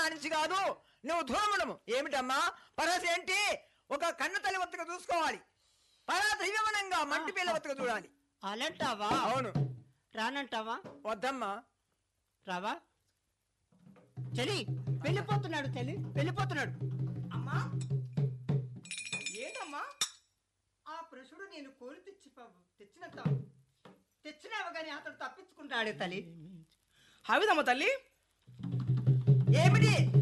నుంచి కాదు నువ్వు దూరముడము ఏమిటమ్మా పరహత ఏంటి ఒక కన్ను తల్లి వత్తగా చూసుకోవాలి పరహత ఇవ్వమనంగా మంటి పిల్ల వత్తగా చూడాలి అలాంటావా అవును రానంటావా వద్దమ్మా రావా చలి వెళ్ళిపోతున్నాడు చలి వెళ్ళిపోతున్నాడు అమ్మా ఏదమ్మా ఆ పురుషుడు నేను కోరి తెచ్చి తెచ్చినంత తెచ్చినావు గాని అతడు తప్పించుకుంటాడు తల్లి హవిదమ్మ తల్లి ఏమిటి